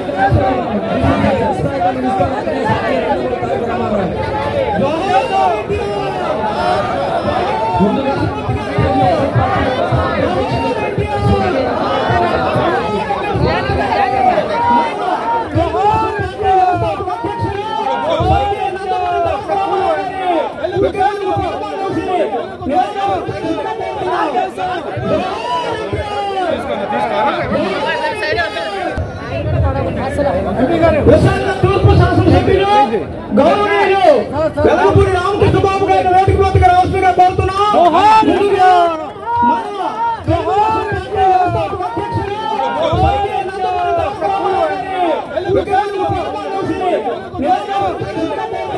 విశాఖ తూర్పు శాసనసభ్యులు గౌరవనీయులు వెల్లపూడి రామకృష్ణ బాబు గారిని వేదిక వద్దకు రావాల్సిందిగా కోరుతున్నాం ముందుగా మన తెలుగుదేశం పార్టీ వ్యవస్థాపక అధ్యక్షులు వైకే నందమూరి తారక రామారావు గారిని విగ్రహానికి పూలమాల వేసి వేదిక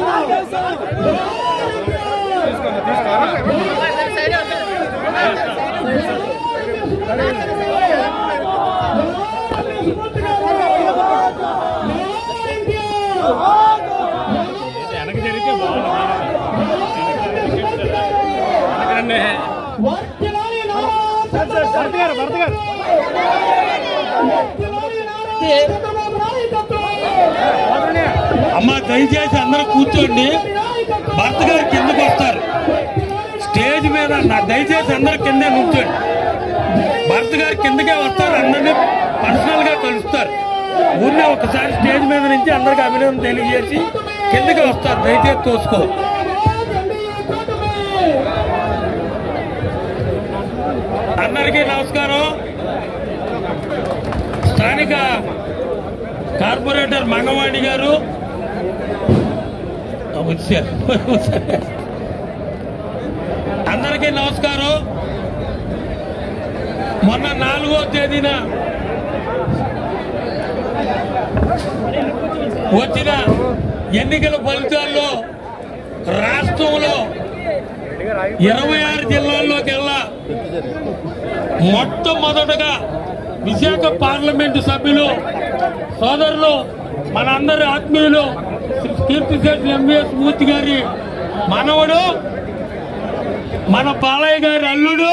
వెనక జరిగితే బాగుంది వెనకరండి వర్ధిల్లాలి నారా చంద్రబాబు గారు భరత్ గారు వర్ధిల్లాలి నారా చంద్రబాబు నాయకత్వం అమ్మ దయచేసి అందరూ కూర్చోండి భర్త గారు కిందకు వస్తారు స్టేజ్ మీద నా దయచేసి అందరూ కిందే నుంచోండి భర్త గారు కిందకే వస్తారు అందరినీ పర్సనల్ గా కలుస్తారు ఊరినే ఒకసారి స్టేజ్ మీద నుంచి అందరికి అభినందన తెలియజేసి కిందకి వస్తారు దయచేసి తోసుకో అందరికీ నమస్కారం స్థానిక కార్పొరేటర్ మంగవాణి గారు వచ్చారు అందరికీ నమస్కారం మొన్న నాలుగో తేదీన వచ్చిన ఎన్నికల ఫలితాల్లో రాష్ట్రంలో ఇరవై ఆరు జిల్లాల్లోకెల్లా మొట్టమొదటగా విశాఖ పార్లమెంటు సభ్యులు సోదరులు మనందరి ఆత్మీయులు శ్రీ కీర్తిశేషులు ఎంవిఎస్ మూర్తి గారి మనవడు మన బాలయ్య గారి అల్లుడు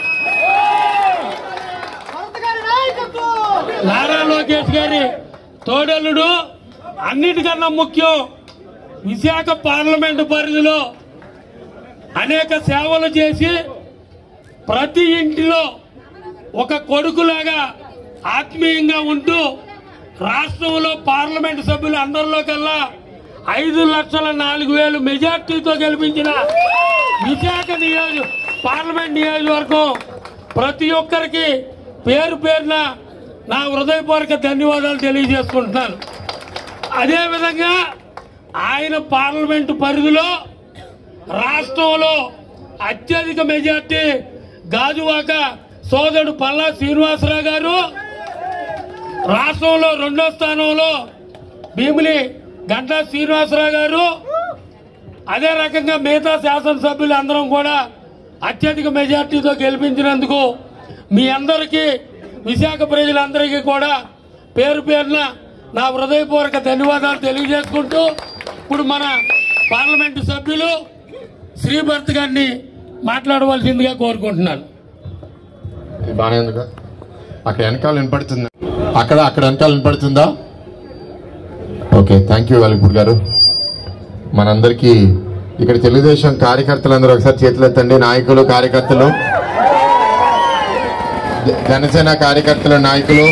నారా లోకేష్ గారి తోడల్లుడు అన్నిటికన్నా ముఖ్యం విశాఖ పార్లమెంటు పరిధిలో అనేక సేవలు చేసి ప్రతి ఇంటిలో ఒక కొడుకులాగా ఆత్మీయంగా ఉంటూ రాష్ట్రంలో పార్లమెంట్ సభ్యులు అందరిలో కల్లా ఐదు లక్షల నాలుగు వేలు మెజార్టీతో గెలిపించిన విశాఖ నియోజక పార్లమెంట్ నియోజకవర్గం ప్రతి ఒక్కరికి పేరు పేరున నా హృదయపూర్వక ధన్యవాదాలు తెలియజేసుకుంటున్నాను అదేవిధంగా ఆయన పార్లమెంటు పరిధిలో రాష్ట్రంలో అత్యధిక మెజార్టీ గాజువాక సోదరుడు పల్లా శ్రీనివాసరావు గారు రాష్ట్రంలో రెండో స్థానంలో భీమిలి గంటా శ్రీనివాసరావు గారు అదే రకంగా మిగతా శాసనసభ్యులు అందరం కూడా అత్యధిక మెజార్టీతో గెలిపించినందుకు మీ అందరికీ విశాఖ ప్రజలందరికీ కూడా పేరు పేరున నా హృదయపూర్వక ధన్యవాదాలు తెలియజేసుకుంటూ ఇప్పుడు మన పార్లమెంటు సభ్యులు శ్రీభర్త్ గారిని మాట్లాడవలసిందిగా కోరుకుంటున్నాను ఇది బాగానే ఉందిగా అక్కడ వెనకాల వినపడుతుందా అక్కడ అక్కడ వెనకాల వినపడుతుందా ఓకే థ్యాంక్ యూ వెలగపూడి గారు మనందరికీ ఇక్కడ తెలుగుదేశం కార్యకర్తలందరూ ఒకసారి చేతులు ఎత్తండి నాయకులు కార్యకర్తలు జ- జనసేన కార్యకర్తలు నాయకులు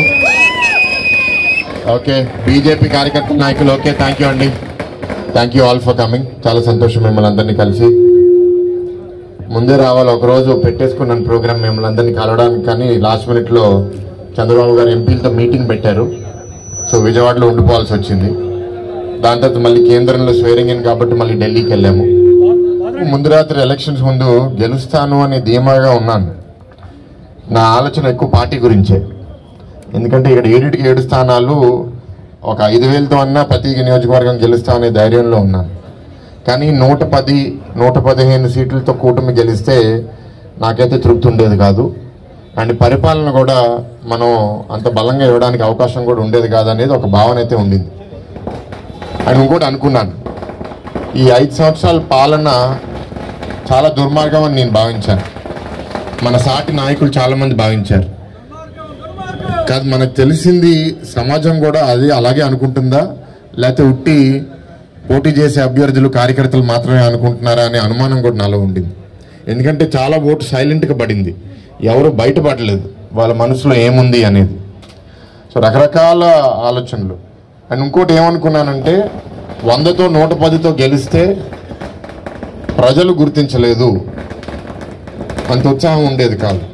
ఓకే బీజేపీ కార్యకర్తల నాయకులు ఓకే థ్యాంక్ యూ అండి thank you all for coming చాలా సంతోషం మిమ్మల్ని అందరినీ కలిసి ముందే రావాలి ఒక రోజు పెట్టేసుకున్నాను ప్రోగ్రామ్ మిమ్మల్ని అందరినీ కలవడానికి కానీ లాస్ట్ మినిట్ లో చంద్రబాబు గారు ఎంపీలతో మీటింగ్ పెట్టారు సో విజయవాడలో ఉండిపోవాల్సి వచ్చింది దాని తర్వాత మళ్ళీ కేంద్రంలో స్వేరింగ్ ఇన్ కాబట్టి మళ్ళీ ఢిల్లీకి వెళ్ళాము ముందు రాత్రి ఎలక్షన్స్ ముందు గెలుస్తాను అనే ధీమాగా ఉన్నాను నా ఆలోచన ఎక్కువ పార్టీ గురించే ఎందుకంటే ఇక్కడ ఏడిటికి ఏడు స్థానాలు ఒక ఐదు వేలతో అన్నా ప్రతి నియోజకవర్గం గెలుస్తా అనే ధైర్యంలో ఉన్నాను కానీ నూట పది నూట పదిహేను సీట్లతో కూటమి గెలిస్తే నాకైతే తృప్తి ఉండేది కాదు అండ్ పరిపాలన కూడా మనం అంత బలంగా ఇవ్వడానికి అవకాశం కూడా ఉండేది కాదు అనేది ఒక భావన అయితే ఉండింది అండ్ ఇంకోటి అనుకున్నాను ఈ ఐదు సంవత్సరాల పాలన చాలా దుర్మార్గం అని నేను భావించాను మన సాటి నాయకులు చాలా మంది భావించారు కాదు మనకు తెలిసింది సమాజం కూడా అది అలాగే అనుకుంటుందా లేకపోతే ఉట్టి పోటీ చేసే అభ్యర్థులు కార్యకర్తలు మాత్రమే అనుకుంటున్నారా అనే అనుమానం కూడా నాలో ఉండింది ఎందుకంటే చాలా ఓటు సైలెంట్గా పడింది ఎవరు బయటపడలేదు వాళ్ళ మనసులో ఏముంది అనేది సో రకరకాల ఆలోచనలు అండ్ ఇంకోటి ఏమనుకున్నానంటే వందతో నూట పదితో గెలిస్తే ప్రజలు గుర్తించలేదు అంత ఉత్సాహం ఉండేది కాదు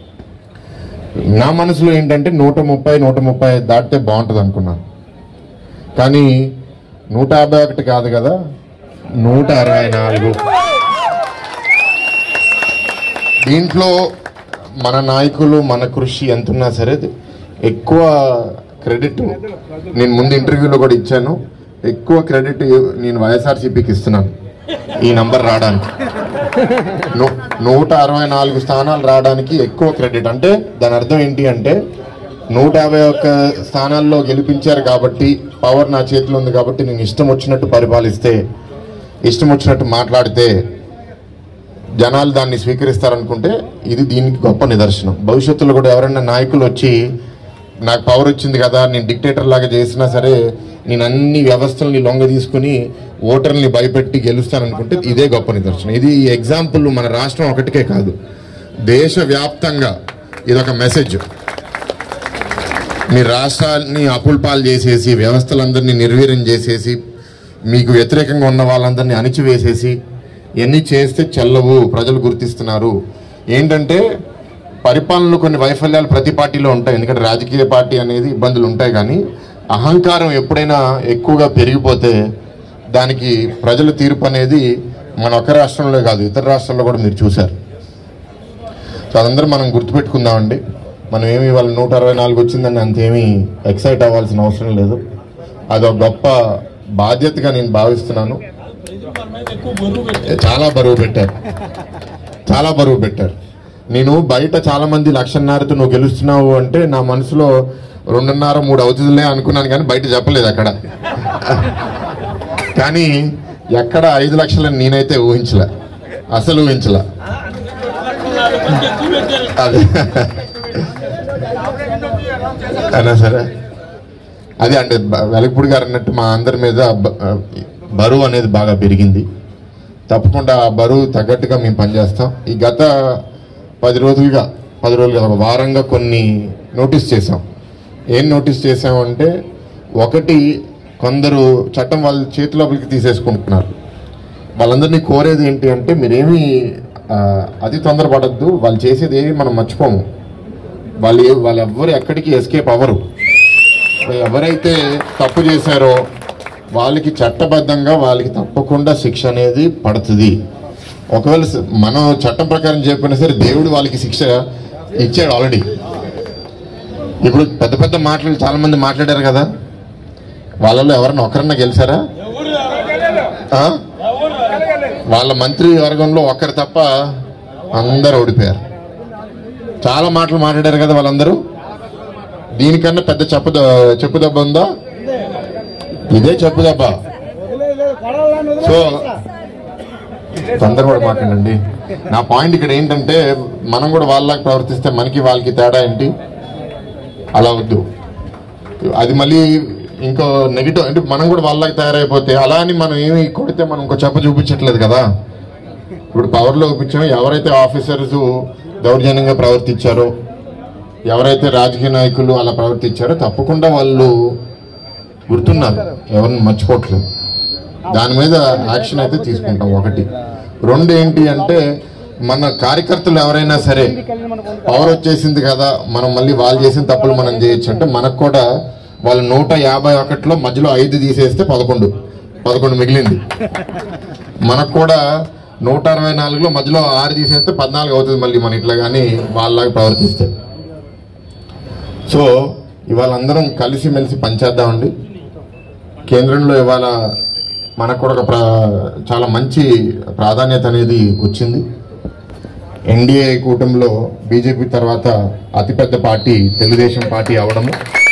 నా మనసులో ఏంటంటే నూట ముప్పై నూట ముప్పై దాటితే బాగుంటుంది అనుకున్నాను కానీ నూట యాభై ఒకటి కాదు కదా నూట అరవై నాలుగు దీంట్లో మన నాయకులు మన కృషి ఎంతున్నా సరే ఎక్కువ క్రెడిట్ నేను ముందు ఇంటర్వ్యూలో కూడా ఇచ్చాను ఎక్కువ క్రెడిట్ నేను వైఎస్ఆర్సీపీకి ఇస్తున్నాను ఈ నంబర్ రావడానికి ను- నూట అరవై నాలుగు స్థానాలు రావడానికి ఎక్కువ క్రెడిట్ అంటే దాని అర్థం ఏంటి అంటే నూట యాభై ఒక్క స్థానాల్లో గెలిపించారు కాబట్టి పవర్ నా చేతిలో ఉంది కాబట్టి నేను ఇష్టం వచ్చినట్టు పరిపాలిస్తే ఇష్టం వచ్చినట్టు మాట్లాడితే జనాలు దాన్ని స్వీకరిస్తారనుకుంటే ఇది దీనికి గొప్ప నిదర్శనం భవిష్యత్తులో కూడా ఎవరైనా నాయకులు వచ్చి నాకు పవర్ వచ్చింది కదా నేను డిక్టేటర్ లాగా చేసినా సరే నేను అన్ని వ్యవస్థల్ని లొంగ తీసుకుని ఓటర్ని భయపెట్టి గెలుస్తాననుకుంటే ఇదే గొప్ప నిదర్శనం ఇది ఎగ్జాంపుల్ మన రాష్ట్రం ఒకటికే కాదు దేశవ్యాప్తంగా ఇదొక మెసేజ్ మీ రాష్ట్రాన్ని అప్పుల పాలు చేసేసి వ్యవస్థలందరినీ నిర్వీర్యం చేసేసి మీకు వ్యతిరేకంగా ఉన్న వాళ్ళందరినీ అణిచివేసేసి ఎన్ని చేస్తే చెల్లవు ప్రజలు గుర్తిస్తున్నారు ఏంటంటే పరిపాలనలో కొన్ని వైఫల్యాలు ప్రతి పార్టీలో ఉంటాయి ఎందుకంటే రాజకీయ పార్టీ అనేది ఇబ్బందులు ఉంటాయి కానీ అహంకారం ఎప్పుడైనా ఎక్కువగా పెరిగిపోతే దానికి ప్రజల తీర్పు అనేది మన ఒక్క రాష్ట్రంలో కాదు ఇతర రాష్ట్రాల్లో కూడా మీరు చూశారు సో అదందరూ మనం గుర్తుపెట్టుకుందామండి మనం ఏమి వాళ్ళ నూట అరవై నాలుగు వచ్చిందని అంతేమీ ఎక్సైట్ అవ్వాల్సిన అవసరం లేదు అదొక గొప్ప బాధ్యతగా నేను భావిస్తున్నాను చాలా బరువు పెట్టారు చాలా బరువు పెట్టారు నేను బయట చాలా మంది లక్షన్నరతో నువ్వు గెలుస్తున్నావు అంటే నా మనసులో రెండున్నర మూడు అవుతుందిలే అనుకున్నాను కానీ బయట చెప్పలేదు అక్కడ కానీ ఎక్కడ ఐదు లక్షలని నేనైతే ఊహించలే అసలు ఊహించలే అదే అయినా సరే అదే అంటే బ- వెలగపూడి గారు అన్నట్టు మా అందరి మీద బ- బరువు అనేది బాగా పెరిగింది తప్పకుండా ఆ బరువు తగ్గట్టుగా మేము పనిచేస్తాం ఈ గత పది రోజులుగా పది రోజులుగా ఒక వారంగా కొన్ని నోటీస్ చేసాం ఏం నోటీస్ చేసామంటే ఒకటి కొందరు చట్టం వాళ్ళ చేతిలోపలికి తీసేసుకుంటున్నారు వాళ్ళందరినీ కోరేది ఏంటి అంటే మీరేమి ఆ, అతి తొందరపడద్దు వాళ్ళు చేసేది ఏమి మనం మర్చిపోము వాళ్ళు ఏ- వాళ్ళు ఎవ్వరు ఎక్కడికి ఎస్కేప్ అవ్వరు ఎవరైతే తప్పు చేశారో వాళ్ళకి చట్టబద్ధంగా వాళ్ళకి తప్పకుండా శిక్ష అనేది పడుతుంది ఒకవేళ స- మనం చట్టం ప్రకారం చెప్పినా సరే దేవుడు వాళ్ళకి శిక్ష ఇచ్చాడు ఆల్రెడీ ఇప్పుడు పెద్ద పెద్ద మాటలు చాలా మంది మాట్లాడారు కదా వాళ్ళలో ఎవరన్నా ఒకరన్నా గెలిచారా ఆ? వాళ్ళ మంత్రి వర్గంలో ఒక్కరు తప్ప అందరు ఓడిపోయారు చాలా మాటలు మాట్లాడారు కదా వాళ్ళందరూ దీనికన్నా పెద్ద చెప్పు ద- చెప్పు దెబ్బ ఉందా ఇదే చెప్పు దెబ్బ సో తొందర కూడా మాట్లాడండి నా పాయింట్ ఇక్కడ ఏంటంటే మనం కూడా వాళ్ళకి ప్రవర్తిస్తే మనకి వాళ్ళకి తేడా ఏంటి అలా వద్దు అది మళ్ళీ ఇంకో నెగిటివ్ అంటే మనం కూడా వాళ్ళకి తయారైపోతే అలా అని మనం ఏమి కొడితే మనం ఇంకో చెప్ప చూపించట్లేదు కదా ఇప్పుడు పవర్లో చూపించాం ఎవరైతే ఆఫీసర్స్ దౌర్జన్యంగా ప్రవర్తించారో ఎవరైతే రాజకీయ నాయకులు అలా ప్రవర్తించారో తప్పకుండా వాళ్ళు గుర్తున్నారు ఎవరిని మర్చిపోవట్లేదు దాని మీద యాక్షన్ అయితే తీసుకుంటాం ఒకటి రెండు ఏంటి అంటే మన కార్యకర్తలు ఎవరైనా సరే పవర్ వచ్చేసింది కదా మనం మళ్ళీ వాళ్ళు చేసిన తప్పులు మనం చేయొచ్చు అంటే మనకు కూడా వాళ్ళు నూట యాభై ఒకటిలో మధ్యలో ఐదు తీసేస్తే పదకొండు పదకొండు మిగిలింది మనకు కూడా నూట అరవై నాలుగులో మధ్యలో ఆరు తీసేస్తే పద్నాలుగు అవుతుంది మళ్ళీ మన ఇట్లా కానీ వాళ్ళలాగా ప్రవర్తిస్తే సో ఇవాళ అందరం కలిసిమెలిసి పనిచేద్దామండి కేంద్రంలో ఇవాళ మనకు కూడా ఒక ప్రా- చాలా మంచి ప్రాధాన్యత అనేది వచ్చింది ఎన్డీఏ కూటమిలో బీజేపీ తర్వాత అతిపెద్ద పార్టీ తెలుగుదేశం పార్టీ అవడము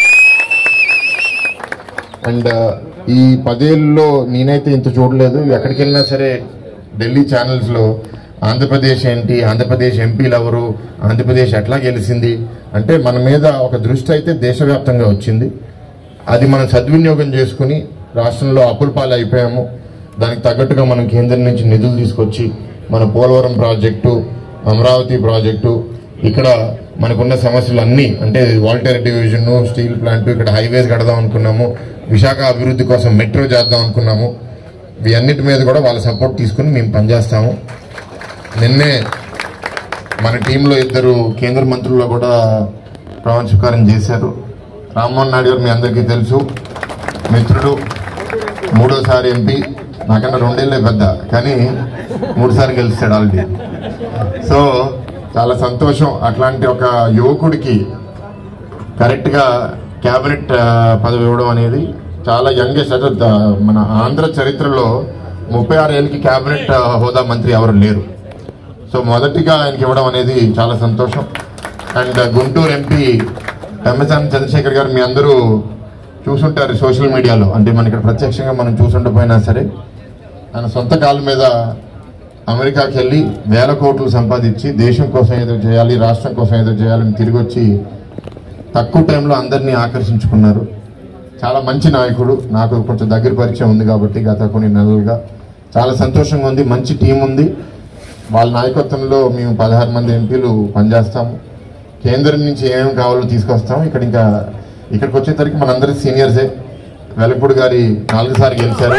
అండ్ ఈ పదేళ్ళలో నేనైతే ఇంత చూడలేదు ఎక్కడికి వెళ్ళినా సరే ఢిల్లీ ఛానల్స్లో ఆంధ్రప్రదేశ్ ఏంటి ఆంధ్రప్రదేశ్ ఎంపీలు ఎవరు ఆంధ్రప్రదేశ్ ఎట్లా గెలిచింది అంటే మన మీద ఒక దృష్టి అయితే దేశవ్యాప్తంగా వచ్చింది అది మనం సద్వినియోగం చేసుకుని రాష్ట్రంలో అప్పుల పాలు అయిపోయాము దానికి తగ్గట్టుగా మనం కేంద్రం నుంచి నిధులు తీసుకొచ్చి మన పోలవరం ప్రాజెక్టు అమరావతి ప్రాజెక్టు ఇక్కడ మనకున్న సమస్యలు అన్నీ అంటే వాల్టేర్ డివిజన్ స్టీల్ ప్లాంట్ ఇక్కడ హైవేస్ కడదాం అనుకున్నాము విశాఖ అభివృద్ధి కోసం మెట్రో చేద్దాం అనుకున్నాము వీటన్నిటి మీద కూడా వాళ్ళ సపోర్ట్ తీసుకుని మేము పనిచేస్తాము నిన్నే మన టీంలో ఇద్దరు కేంద్ర మంత్రుల్లో కూడా ప్రమాణ స్వీకారం చేశారు రామ్మోహన్ నాయుడు గారు మీ అందరికీ తెలుసు మిత్రుడు మూడోసారి ఎంపీ నాకన్నా రెండేళ్లే పెద్ద కానీ మూడుసారి గెలిచాడు ఆల్రెడీ సో చాలా సంతోషం అట్లాంటి ఒక యువకుడికి కరెక్ట్గా క్యాబినెట్ ఆ, పదవి ఇవ్వడం అనేది చాలా యంగెస్ట్ అంటే ద- మన ఆంధ్ర చరిత్రలో ముప్పై ఆరు ఏళ్ళకి క్యాబినెట్ ఆ, హోదా మంత్రి ఎవరు లేరు సో మొదటిగా ఆయనకి ఇవ్వడం అనేది చాలా సంతోషం అండ్ గుంటూరు ఎంపీ పెమ్మసాని చంద్రశేఖర్ గారు మీ అందరూ చూసుంటారు సోషల్ మీడియాలో అంటే మన ఇక్కడ ప్రత్యక్షంగా మనం చూసుండపోయినా సరే ఆయన సొంత కాళ్ళ మీద అమెరికాకి వెళ్ళి వేల కోట్లు సంపాదించి దేశం కోసం ఏదో చేయాలి రాష్ట్రం కోసం ఏదో చేయాలని తిరిగి వచ్చి తక్కువ టైంలో అందరినీ ఆకర్షించుకున్నారు చాలా మంచి నాయకుడు నాకు కొంచెం దగ్గర పరిచయం ఉంది కాబట్టి గత కొన్ని నెలలుగా చాలా సంతోషంగా ఉంది మంచి టీం ఉంది వాళ్ళ నాయకత్వంలో మేము పదహారు మంది ఎంపీలు పనిచేస్తాము కేంద్రం నుంచి ఏమేమి కావాలో తీసుకొస్తాం ఇక్కడ ఇంకా ఇక్కడికి వచ్చేసరికి మనందరి సీనియర్సే వెలపూడి గారి నాలుగు సార్లు గెలిచారు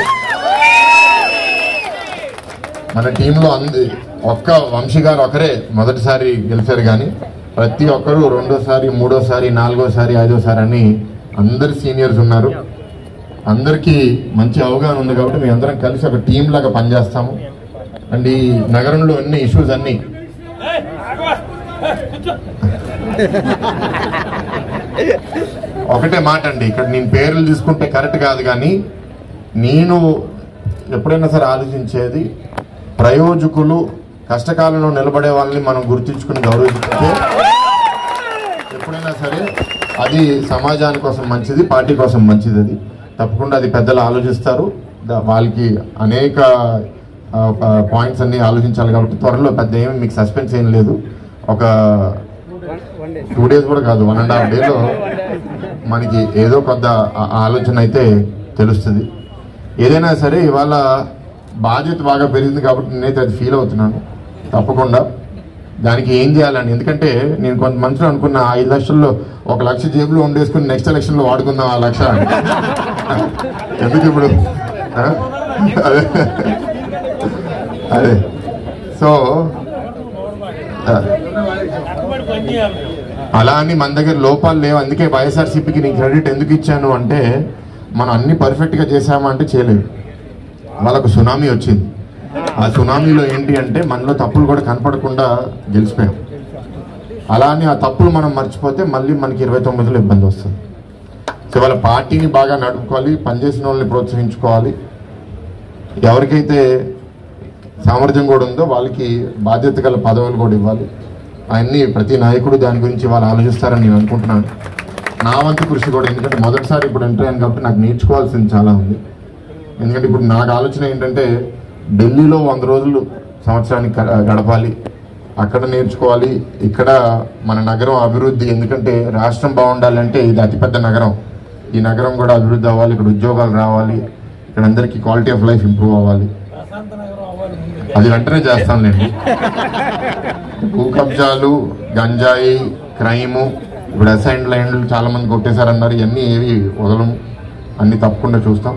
మన టీంలో అంది ఒక్క వంశీ గారు ఒకరే మొదటిసారి గెలిచారు కానీ ప్రతి ఒక్కరు రెండోసారి మూడోసారి నాలుగోసారి ఐదోసారి అని అందరు సీనియర్స్ ఉన్నారు అందరికీ మంచి అవగాహన ఉంది కాబట్టి మేము అందరం కలిసి ఒక టీం లాగా పనిచేస్తాము అండ్ ఈ నగరంలో అన్ని ఇష్యూస్ అన్ని ఒకటే మాట అండి ఇక్కడ నేను పేర్లు తీసుకుంటే కరెక్ట్ కాదు కానీ నేను ఎప్పుడైనా సరే ఆలోచించేది ప్రయోజకులు కష్టకాలంలో నిలబడే వాళ్ళని మనం గుర్తించుకుని గౌరవించుకుంటే ఎప్పుడైనా సరే అది సమాజాని కోసం మంచిది పార్టీ కోసం మంచిది అది తప్పకుండా అది పెద్దలు ఆలోచిస్తారు దా- వాళ్ళకి అనేక పాయింట్స్ అన్ని ఆలోచించాలి కాబట్టి త్వరలో పెద్ద ఏమి మీకు సస్పెన్స్ ఏం లేదు ఒక టూ డేస్ కూడా కాదు వన్ అండ్ హాఫ్ డేలో మనకి ఏదో కొద్ద ఆ- ఆలోచన అయితే తెలుస్తుంది ఏదైనా సరే ఇవాళ బాధ్యత బాగా పెరిగింది కాబట్టి నేనైతే అది ఫీల్ అవుతున్నాను తప్పకుండా దానికి ఏం చేయాలని ఎందుకంటే నేను కొంత మనుషులు అనుకున్న ఆ ఐదు లక్షల్లో ఒక లక్ష జేబులో ఉండేసుకుని నెక్స్ట్ ఎలక్షన్ లో వాడుకుందాం ఆ లక్ష అని. ఎందుకు ఇప్పుడు ఆ? అదే అదే సో ఆ, అలా అని మన దగ్గర లోపాలు లేవు అందుకే వైఎస్ఆర్సీపీకి నేను క్రెడిట్ ఎందుకు ఇచ్చాను అంటే మనం అన్ని పర్ఫెక్ట్ గా చేసామా అంటే చేయలేదు వాళ్ళకు సునామీ వచ్చింది ఆ సునామీలో ఏంటి అంటే మనలో తప్పులు కూడా కనపడకుండా గెలిచిపోయాం అలా అని ఆ తప్పులు మనం మర్చిపోతే మళ్ళీ మనకి ఇరవై తొమ్మిదిలో ఇబ్బంది వస్తుంది సో వాళ్ళ పార్టీని బాగా నడుపుకోవాలి పనిచేసిన వాళ్ళని ప్రోత్సహించుకోవాలి ఎవరికైతే సామర్థ్యం కూడా ఉందో వాళ్ళకి బాధ్యత గల పదవులు కూడా ఇవ్వాలి అవన్నీ ప్రతి నాయకుడు దాని గురించి వాళ్ళు ఆలోచిస్తారని నేను అనుకుంటున్నాను నా వంతు కృషి కూడా ఎందుకంటే మొదటిసారి ఇప్పుడు ఎంటర్ అయ్యాను కాబట్టి నాకు నేర్చుకోవాల్సింది చాలా ఉంది ఎందుకంటే ఇప్పుడు నాకు ఆలోచన ఏంటంటే ఢిల్లీలో వంద రోజులు సంవత్సరానికి గ- గడపాలి అక్కడ నేర్చుకోవాలి ఇక్కడ మన నగరం అభివృద్ధి ఎందుకంటే రాష్ట్రం బాగుండాలంటే ఇది అతిపెద్ద నగరం ఈ నగరం కూడా అభివృద్ధి అవ్వాలి ఇక్కడ ఉద్యోగాలు రావాలి ఇక్కడ అందరికీ క్వాలిటీ ఆఫ్ లైఫ్ ఇంప్రూవ్ అవ్వాలి అది వెంటనే చేస్తానులేండి భూ కబ్జాలు గంజాయి క్రైము ఇప్పుడు అసైన్ ల్యాండ్లు చాలా మంది కొట్టేశారన్నారు ఇవన్నీ ఏవి వదలము అన్ని తప్పకుండా చూస్తాం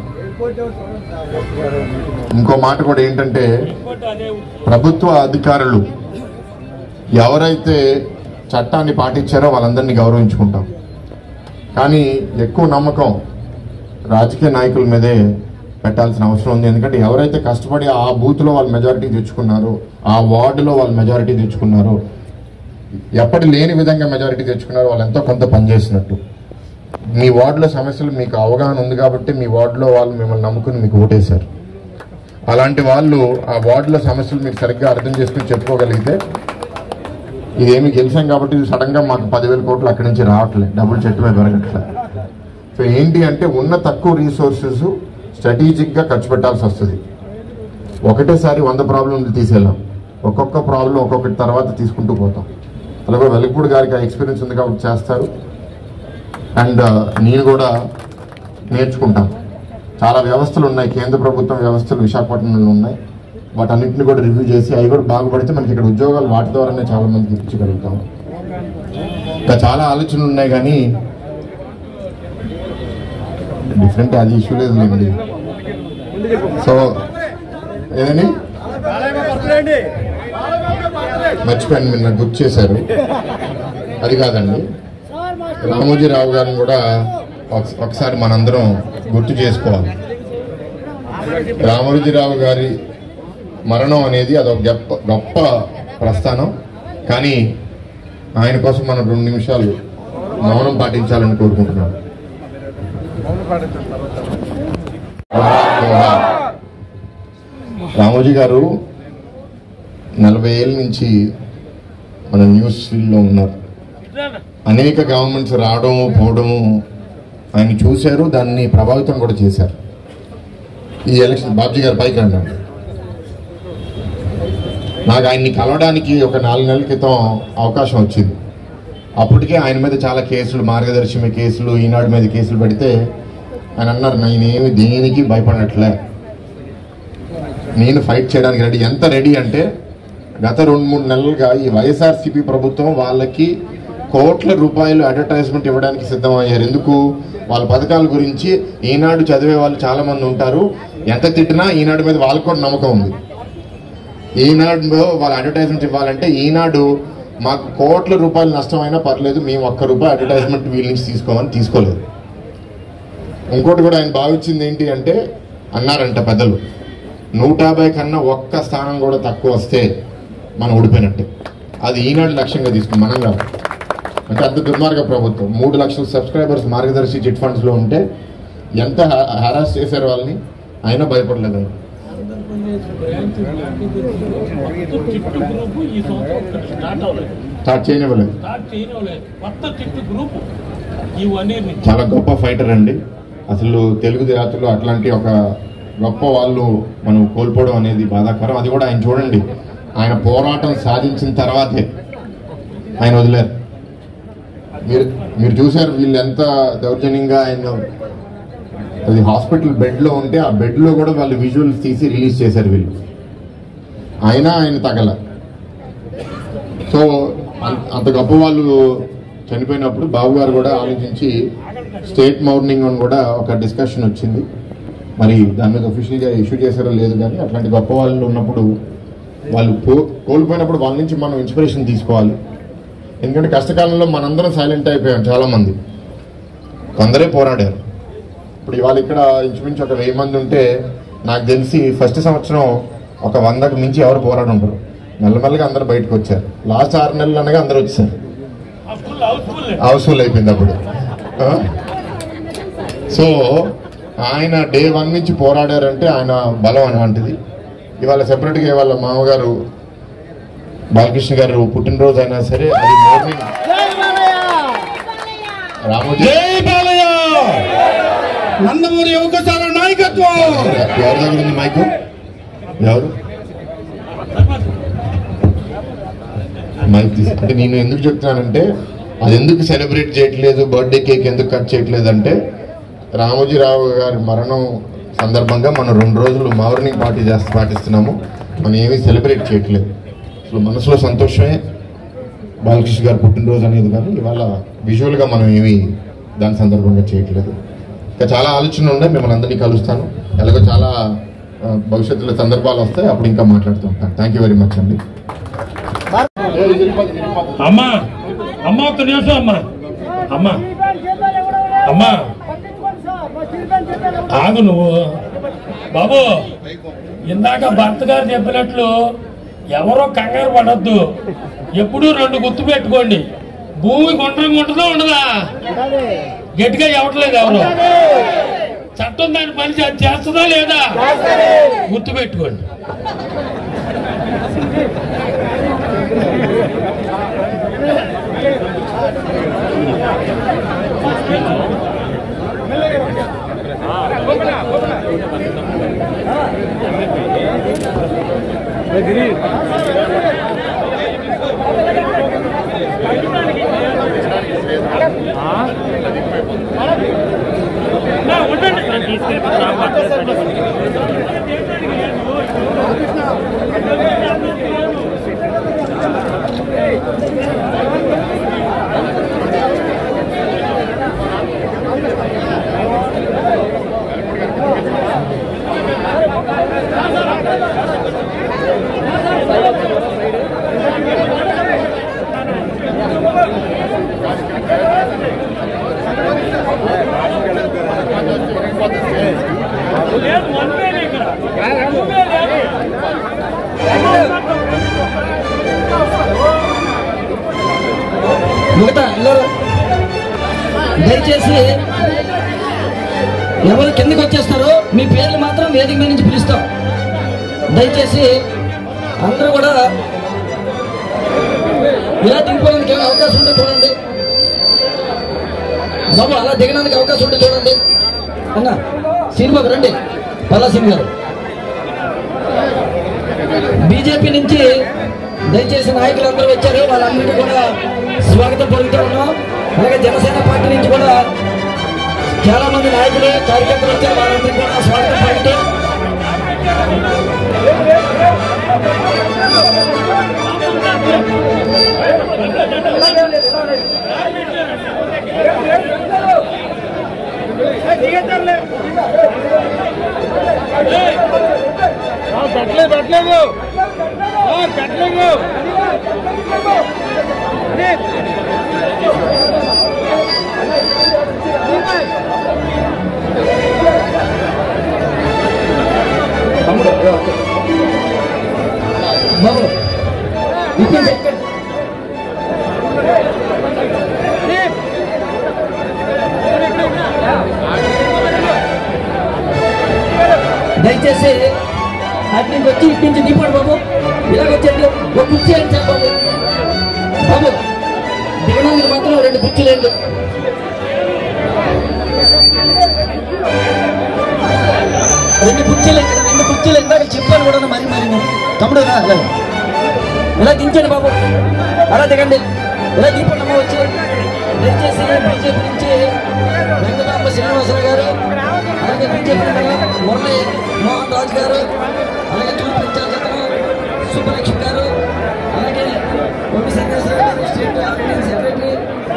ఇంకో మాట కూడా ఏంటంటే ప్రభుత్వ అధికారులు ఎవరైతే చట్టాన్ని పాటించారో వాళ్ళందరినీ గౌరవించుకుంటాం కానీ ఎక్కువ నమ్మకం రాజకీయ నాయకుల మీదే పెట్టాల్సిన అవసరం ఉంది ఎందుకంటే ఎవరైతే కష్టపడి ఆ బూత్లో వాళ్ళు మెజారిటీ తెచ్చుకున్నారో ఆ వార్డులో వాళ్ళు మెజారిటీ తెచ్చుకున్నారో ఎప్పటి లేని విధంగా మెజారిటీ తెచ్చుకున్నారో వాళ్ళు ఎంతో కొంత పనిచేసినట్టు మీ వార్డులో సమస్యలు మీకు అవగాహన ఉంది కాబట్టి మీ వార్డులో వాళ్ళు మిమ్మల్ని నమ్ముకుని మీకు ఓటేశారు అలాంటి వాళ్ళు ఆ వార్డులో సమస్యలు మీకు సరిగ్గా అర్థం చేసుకుని చెప్పుకోగలిగితే ఇదేమి గెలిచాం కాబట్టి సడన్ గా మాకు పదివేల కోట్లు అక్కడి నుంచి రావట్లేదు డబ్బులు చెట్టు మీద పెరగట్లేదు సో ఏంటి అంటే ఉన్న తక్కువ రీసోర్సెస్ స్ట్రాటజిక్ గా ఖర్చు పెట్టాల్సి వస్తుంది ఒకటేసారి వంద ప్రాబ్లంలు తీసేయాం ఒక్కొక్క ప్రాబ్లం ఒక్కొక్కటి తర్వాత తీసుకుంటూ పోతాం అలాగే వెలగపూడి గారికి ఆ ఎక్స్పీరియన్స్ ఉంది కాబట్టి చేస్తారు అండ్ నేను కూడా నేర్చుకుంటాను చాలా వ్యవస్థలు ఉన్నాయి కేంద్ర ప్రభుత్వం వ్యవస్థలు విశాఖపట్నంలో ఉన్నాయి వాటన్నింటిని కూడా రివ్యూ చేసి అవి కూడా బాగుపడితే మనకి ఇక్కడ ఉద్యోగాలు వాటి ద్వారానే చాలా మందికి ఇప్పించగలుగుతాం ఇంకా చాలా ఆలోచనలు ఉన్నాయి కానీ డిఫరెంట్ అది ఇష్యూ లేదు లేండి సో ఏదని మర్చిపోయాను మీరు నాకు గుర్తు చేశారు అది కాదండి రామోజీరావు గారిని కూడా ఒక- ఒకసారి మనందరం గుర్తు చేసుకోవాలి రామోజీరావు గారి మరణం అనేది అదొక గొప్ప గొప్ప ప్రస్థానం కానీ ఆయన కోసం మనం రెండు నిమిషాలు మౌనం పాటించాలని కోరుకుంటున్నాను రామోజీ గారు నలభై ఏళ్ళ నుంచి మన న్యూస్ ఫీల్డ్లో ఉన్నారు అనేక గవర్నమెంట్స్ రావడము పోవడము ఆయన చూశారు దాన్ని ప్రభావితం కూడా చేశారు ఈ ఎలక్షన్ బాబ్జీ గారు పైకి అన్నాడు నాకు ఆయన్ని కలవడానికి ఒక నాలుగు నెలల క్రితం అవకాశం వచ్చింది అప్పటికే ఆయన మీద చాలా కేసులు మార్గదర్శి కేసులు ఈనాడు మీద కేసులు పెడితే ఆయన అన్నారు నేనేమి దేనికి భయపడట్లే నేను ఫైట్ చేయడానికి రెడీ ఎంత రెడీ అంటే గత రెండు మూడు నెలలుగా ఈ వైఎస్ఆర్సీపీ ప్రభుత్వం వాళ్ళకి కోట్ల రూపాయలు అడ్వర్టైజ్మెంట్ ఇవ్వడానికి సిద్ధమయ్యారు ఎందుకు వాళ్ళ పథకాల గురించి ఈనాడు చదివే వాళ్ళు చాలా మంది ఉంటారు ఎంత తిట్టినా ఈనాడు మీద వాళ్ళకు కూడా నమ్మకం ఉంది ఈనాడులో వాళ్ళ అడ్వర్టైజ్మెంట్ ఇవ్వాలంటే ఈనాడు మాకు కోట్ల రూపాయలు నష్టమైనా పర్లేదు మేము ఒక్క రూపాయి అడ్వర్టైజ్మెంట్ వీళ్ళ నుంచి తీసుకోమని తీసుకోలేదు ఇంకోటి కూడా ఆయన భావించింది ఏంటి అంటే అన్నారంట పెద్దలు నూట యాభై కన్నా ఒక్క స్థానం కూడా తక్కువ వస్తే మనం ఓడిపోయినట్టే అది ఈనాడు లక్ష్యంగా తీసుకుని మనం కాదు అంటే అంత దుర్మార్గ ప్రభుత్వం మూడు లక్షల సబ్స్క్రైబర్స్ మార్గదర్శి చిట్ ఫండ్స్ లో ఉంటే ఎంత హరాస్ చేశారు వాళ్ళని అయినా భయపడలేదు చిట్టు గ్రూప్ ఈ సంవత్సరం స్టార్ట్ అవ్వలేదు స్టార్ట్ చేయనివ్వలేదు స్టార్ట్ చేయలేదు కొత్త చిట్టు గ్రూప్ ఈ వన్ ఇయర్ నుంచి చాలా గొప్ప ఫైటర్ అండి అసలు తెలుగు జాతులు అట్లాంటి ఒక గొప్ప వాళ్ళు మనం కోల్పోవడం అనేది బాధాకరం అది కూడా ఆయన చూడండి ఆయన పోరాటం సాధించిన తర్వాతే ఆయన వదిలేరు మీరు మీరు చూశారు వీళ్ళు ఎంత దౌర్జన్యంగా ఆయన అది హాస్పిటల్ బెడ్ లో ఉంటే ఆ బెడ్ లో కూడా వాళ్ళు విజువల్స్ తీసి రిలీజ్ చేశారు వీళ్ళు అయినా ఆయన తగల సో అం- అంత గొప్ప వాళ్ళు చనిపోయినప్పుడు బాబు గారు కూడా ఆలోచించి స్టేట్ మౌర్నింగ్ అని కూడా ఒక డిస్కషన్ వచ్చింది మరి దాని మీద ఒఫీషియల్గా ఇష్యూ చేశారో లేదు కానీ అట్లాంటి గొప్ప వాళ్ళు ఉన్నప్పుడు వాళ్ళు పో కోల్పోయినప్పుడు వాళ్ళ నుంచి మనం ఇన్స్పిరేషన్ తీసుకోవాలి ఎందుకంటే కష్టకాలంలో మనందరం సైలెంట్ అయిపోయాం చాలా మంది కొందరే పోరాడారు ఇప్పుడు ఇవాళ ఇక్కడ ఇంచుమించు ఒక వెయ్యి మంది ఉంటే నాకు తెలిసి ఫస్ట్ సంవత్సరం ఒక వందకు మించి ఎవరు పోరాడు ఉంటారు మెల్లమెల్లగా అందరూ బయటకు వచ్చారు లాస్ట్ ఆరు నెలలు అనగా అందరూ వచ్చారు హౌస్ఫుల్ హౌస్ఫుల్ హౌస్ఫుల్ అయిపోయింది అప్పుడు ఆ? సో ఆయన డే వన్ నుంచి పోరాడారంటే ఆయన బలం అలాంటిది ఇవాళ సెపరేట్గా ఇవాళ మామగారు బాలకృష్ణ గారు పుట్టినరోజు అయినా సరే అది మార్నింగ్ రామోజీ జై బాలయ్య నందమూరి యువక సంఘ నాయకత్వం ఎవరి దగ్గర ఉంది మైకు ఎవరు మైక్ తీసి అంటే నేను ఎందుకు చెప్తున్నానంటే అది ఎందుకు సెలబ్రేట్ చేయట్లేదు బర్త్డే కేక్ ఎందుకు కట్ చేయట్లేదు అంటే రామోజీరావు గారి మరణం సందర్భంగా మనం రెండు రోజులు మార్నింగ్ పార్టీ చేస్తా పాటిస్తున్నాము మనం ఏమీ సెలబ్రేట్ చేయట్లేదు అసలు మనసులో సంతోషమే బాలకృష్ణ గారు పుట్టినరోజు అనేది కానీ ఇవాళ విజువల్గా మనం ఏమీ దాని సందర్భంగా చేయట్లేదు ఇంకా చాలా ఆలోచనలు ఉన్నాయి మిమ్మల్ని అందరినీ కలుస్తాను ఎలాగో చాలా ఆ, భవిష్యత్తులో సందర్భాలు వస్తాయి అప్పుడు ఇంకా మాట్లాడుతూ ఉంటాను థ్యాంక్ యూ వెరీ మచ్ అండి అమ్మా అమ్మా ఒక్క నిమిషం అమ్మా అమ్మా అమ్మా ఆగు నువ్వు బాబు ఇందాక భర్త గారు చెప్పినట్లు ఎవరో కంగారు పడద్దు ఎప్పుడూ రెండు గుర్తు పెట్టుకోండి భూమి గుండ్రంగా ఉంటుందా ఉండదా గట్టిగా ఇవ్వట్లేదు ఎవరు చట్టం దాని పని చే- చేస్తుందా లేదా గుర్తు పెట్టుకోండి గిరి మిగతా అందరూ దయచేసి ఎవరు కిందకి వచ్చేస్తారో మీ పేర్లు మాత్రం వేదిక మీద నుంచి పిలుస్తాం దయచేసి అందరూ కూడా ఇలా దిగిపోవడానికి ఏమైనా అవకాశం ఉంటే చూడండి బాబు అలా దిగడానికి అవకాశం ఉంటే చూడండి అన్న సినిమాకు రండి పల్లా సింగ్ గారు బీజేపీ నుంచి దయచేసి నాయకులు అందరూ వచ్చారు వాళ్ళందరికీ కూడా స్వాగతం పలుకుతా ఉన్నాం అలాగే జనసేన పార్టీ నుంచి కూడా చాలా మంది నాయకులు కార్యకర్తలు వచ్చారు వాళ్ళందరికీ కూడా స్వాగతం పలుకుతూ పెట్టలేదు పెట్టలేదు పెట్టలేదు బాబు ఇప్పుడు ఎక్కడ దయచేసి అటు నుంచి వచ్చి ఇటు నుంచి దిగిపోండి బాబు ఇలాగ వచ్చండి ఒక కుర్చీ అని చెప్పాలి బాబు దిగడానికి మాత్రం రెండు కుర్చీలేండి రెండు కుర్చీలు ఇక్కడ రెండు కుర్చీలు ఇందాక చెప్పాను కూడా మరి మరి నేను. తమ్ముడు రా, ఇలా. ఇలా దించండి బాబు అలా దిగండి ఇలా దింపండి అమ్మ వచ్చి దయచేసి బీజేపీ నుంచి వెంకటాంబ శ్రీనివాసరావు గారు అలాగే బీజేపీ నుంచి మురళి మోహన్ రాజు గారు అలాగే తూర్పు ఇన్ఛార్జ్ అతను సుబ్బలక్ష్మి గారు అలాగే వంశీ శ్రీనివాసరావు గారు స్టేట్ ఆర్గనైజింగ్ సెక్రటరీ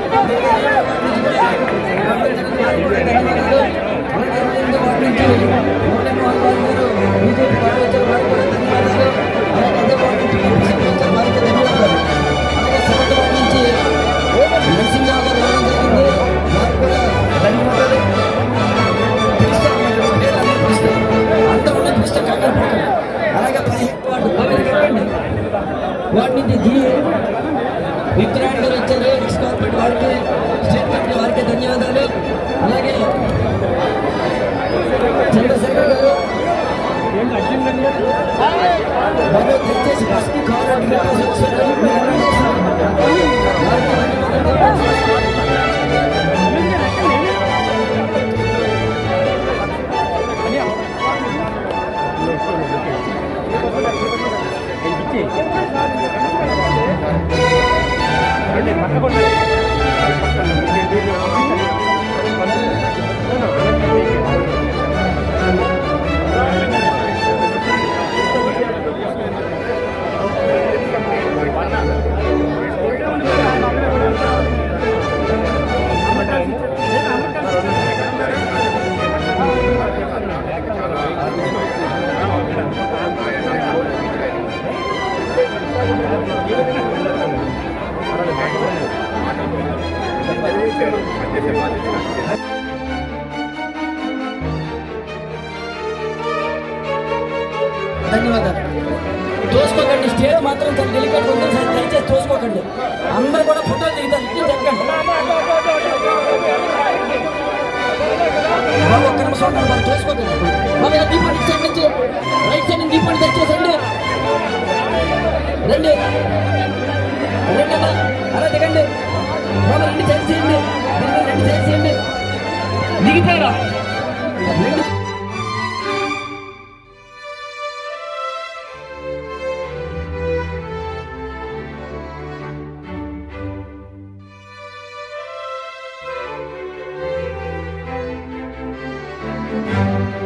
ధన్యవాదాలు అలాగే ఎనిమిదో వార్డు నుంచి మురళి మోహన్ రాజు గారు బీజేపీ పార్టీ వచ్చారు వారికి కూడా ధన్యవాదాలు అలాగే అదే వార్డు నుంచి టీపీ సభ్యులు వచ్చారు వారికి ధన్యవాదాలు అలాగే సెవెంత్ వార్డు నుంచి నరసింహరావు గారు రావడం జరిగింది వారికి కూడా ధన్యవాదాలు పిలుస్తాం అన్నమాట, పేర్లన్నీ పిలుస్తాం. అందరూ ఉండి పిలిస్తే కంగారు పడకండి. అలాగే పదిహేను వార్డు పక్కన పెట్టండి వార్డు నుంచి జీ విక్రాంత్ గారు వచ్చారు ఎక్స్ కార్పొరేట్ వారికి స్టేట్ కమిటీ వారికి ధన్యవాదాలు అలాగే చంద్రశేఖర్ గారు బాబు దయచేసి ఫస్ట్ కార్ అడ్వర్టైజ్ వచ్చారు మీరు ఎలా చేస్తారు? వారికి ధన్యవాదాలు. ధన్యవాదాలు తోసుకోకండి స్టేజ్ మాత్రం చాలా డెలికేట్ ఉంది సార్ దయచేసి తోసుకోకండి అందరూ కూడా ఫోటోలు దిగుతారు ఇట్లా చెప్పండి బాబు ఒక్క నిమిషం ఉండండి బాబు తోసుకోకండి బాబు ఇలా దీపండి ఇటు సైడ్ నుంచి రైట్ సైడ్ నుంచి దీపండి తెచ్చేసండి రండి రండి అన్న అలా దిగండి బాబు రెండు సైడ్ చేయండి దీని మీద రెండు సైడ్ చేయండి దిగిపోయారా రెండు Thank